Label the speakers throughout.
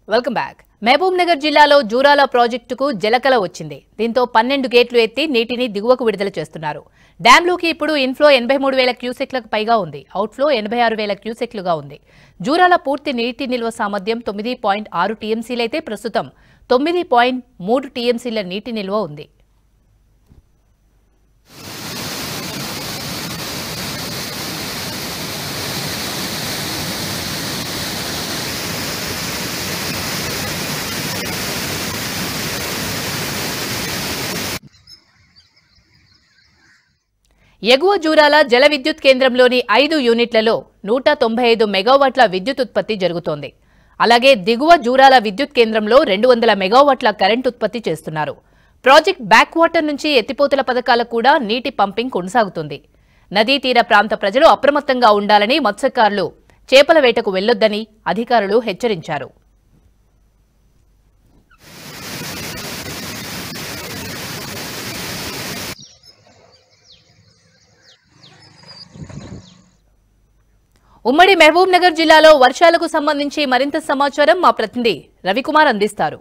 Speaker 1: welcome back Mahabub Nagar జిల్లాలో జూరాల ప్రాజెక్టుకు జలకల వచ్చింది దీంతో పన్నెండు గేట్లు ఎత్తి నీటిని దిగువకు విడుదల చేస్తున్నారు డ్యాంలోకి ఇప్పుడు ఇన్ఫ్లో ఎనభై మూడు వేల క్యూసెక్లకు పైగా ఉంది అవుట్ఫ్లో ఎనభై ఆరు వేల క్యూసెక్లుగా ఉంది జూరాల పూర్తి నీటి నిల్వ సామర్థ్యం తొమ్మిది పాయింట్ ఆరు టీఎంసీలైతే ప్రస్తుతం తొమ్మిది పాయింట్ మూడు టీఎంసీల నీటి నిల్వ ఉంది ఎగువ జూరాల జల విద్యుత్ కేంద్రంలోని ఐదు యూనిట్లలో నూట తొంభై ఐదు మెగావాట్ల విద్యుత్ ఉత్పత్తి జరుగుతోంది అలాగే దిగువ జూరాల విద్యుత్ కేంద్రంలో రెండు వందల మెగావాట్ల కరెంట్ ఉత్పత్తి చేస్తున్నారు ప్రాజెక్ట్ బ్యాక్ వాటర్ నుంచి ఎత్తిపోతల పథకాలకు కూడా నీటి పంపింగ్ కొనసాగుతుంది నదీ తీర ప్రాంత ప్రజలు అప్రమత్తంగా ఉండాలని మత్స్యకారులు చేపల వేటకు వెళ్లొద్దని అధికారులు హెచ్చరించారు ఉమ్మడి మహబూబ్ నగర్ జిల్లాలో వర్షాలకు సంబంధించి మరింత సమాచారం మా ప్రతినిధి రవికుమార్ అందిస్తారు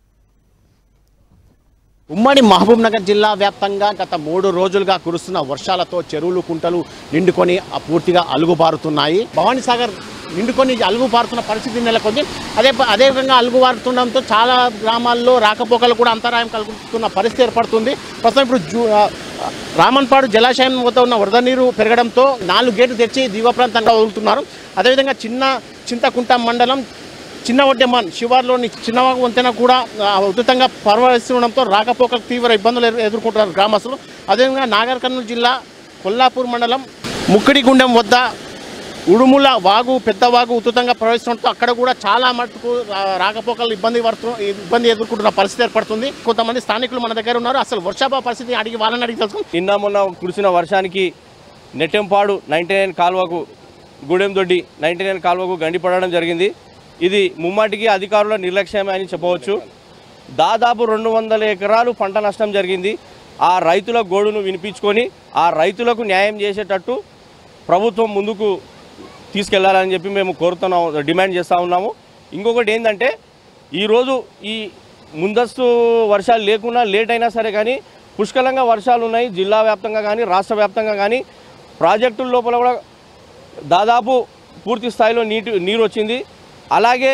Speaker 2: ఉమ్మడి మహబూబ్ నగర్ జిల్లా వ్యాప్తంగా గత మూడు రోజులుగా కురుస్తున్న వర్షాలతో చెరువులు కుంటలు నిండుకొని ఆ పూర్తిగా అలుగుబారుతున్నాయి భవానీ సాగర్ నిండుకొని అలుగుబారుతున్న పరిస్థితి నెలకొంది అదే అదే విధంగా అలుగుబారుతుండడంతో చాలా గ్రామాల్లో రాకపోకలు కూడా అంతరాయం కలుగుతున్న పరిస్థితి ఏర్పడుతుంది ప్రస్తుతం ఇప్పుడు జూ ఆ, రామన్పాడు జలాశయం వద్ద ఉన్న వరద నీరు పెరగడంతో నాలుగు గేట్లు తెచ్చి దిగువ ప్రాంతంగా వదులుతున్నారు అదేవిధంగా చిన్న చింతకుంట మండలం చిన్న వడ్డెమ్మన్ శివార్లోని చిన్నవాగు వంతెన కూడా ఆ, ఉధృతంగా పర్వహిస్తుండడంతో రాకపోకలకు తీవ్ర ఇబ్బందులు ఎదు- ఎదుర్కొంటున్నారు గ్రామస్తులు అదేవిధంగా నాగర్ కర్నూలు జిల్లా కొల్లాపూర్ మండలం ముక్కిడిగుండెం వద్ద ఉడుముల వాగు పెద్ద వాగు ఉధృతంగా ప్రవహిస్తుండటంతో అక్కడ కూడా చాలా మటుకు రా- రాకపోకలు ఇబ్బంది పడుతు ఇబ్బంది ఎదుర్కొంటున్న పరిస్థితి ఏర్పడుతుంది కొంతమంది స్థానికులు మన దగ్గర ఉన్నారు అసలు వర్షాభావ పరిస్థితి అడిగి వాళ్ళని అడిగి తెలుసుకుందాం
Speaker 3: నిన్న మొన్న కురిసిన వర్షానికి నెట్టెంపాడు నైంటీ నైన్ కాలువకు గూడెం దొడ్డి నైంటీ నైన్ కాలువకు గండిపడడం జరిగింది ఇది ముమ్మాటికి అధికారుల నిర్లక్ష్యమే అని చెప్పవచ్చు దాదాపు రెండు వందల ఎకరాలు పంట నష్టం జరిగింది ఆ రైతుల గోడును వినిపించుకొని ఆ రైతులకు న్యాయం చేసేటట్టు ప్రభుత్వం ముందుకు తీసుకెళ్లాలని చెప్పి మేము కోరుతున్నాం డిమాండ్ చేస్తూ ఉన్నాము ఇంకొకటి ఏంటంటే ఈరోజు ఈ ముందస్తు వర్షాలు లేకున్నా లేట్ అయినా సరే కానీ పుష్కలంగా వర్షాలు ఉన్నాయి జిల్లా వ్యాప్తంగా కానీ రాష్ట్ర వ్యాప్తంగా కానీ ప్రాజెక్టుల లోపల కూడా దాదాపు పూర్తి స్థాయిలో నీటి నీరు వచ్చింది అలాగే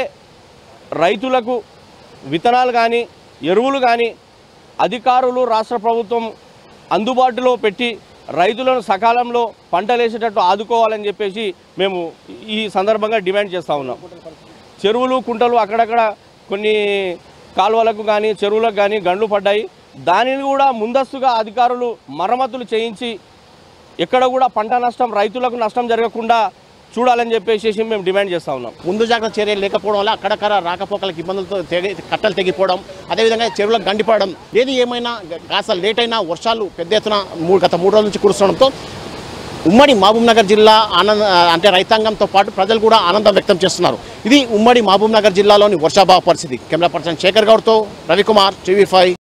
Speaker 3: రైతులకు విత్తనాలు కానీ ఎరువులు కానీ అధికారులు రాష్ట్ర ప్రభుత్వం అందుబాటులో పెట్టి రైతులను సకాలంలో పంటలు వేసేటట్టు ఆదుకోవాలని చెప్పేసి మేము ఈ సందర్భంగా డిమాండ్ చేస్తూ ఉన్నాం చెరువులు కుంటలు అక్కడక్కడ కొన్ని కాలువలకు కానీ చెరువులకు కానీ గండ్లు పడ్డాయి దానిని కూడా ముందస్తుగా అధికారులు మరమ్మతులు చేయించి ఎక్కడ కూడా పంట నష్టం రైతులకు నష్టం జరగకుండా చూడాలని చెప్పేసి మేము డిమాండ్ చేస్తూ ఉన్నాం
Speaker 2: ముందు జాగ్రత్త చర్యలు లేకపోవడం వల్ల అక్కడక్కడ రాకపోకలకు ఇబ్బందులతో తెగి కట్టలు తెగిపోవడం అదేవిధంగా చెరువులకు గండిపడడం ఏది ఏమైనా కాస్త లేట్ అయినా వర్షాలు పెద్ద ఎత్తున మూడు గత మూడు రోజుల నుంచి కురుస్తుండడంతో ఉమ్మడి మహబూబ్ నగర్ జిల్లా ఆనంద అంటే రైతాంగంతో పాటు ప్రజలు కూడా ఆనందం వ్యక్తం చేస్తున్నారు ఇది ఉమ్మడి మహబూబ్ నగర్ జిల్లాలోని వర్షాభావ పరిస్థితి కెమెరా పర్సన్ శేఖర్ గౌడ్తో రవికుమార్ టీవీ ఫైవ్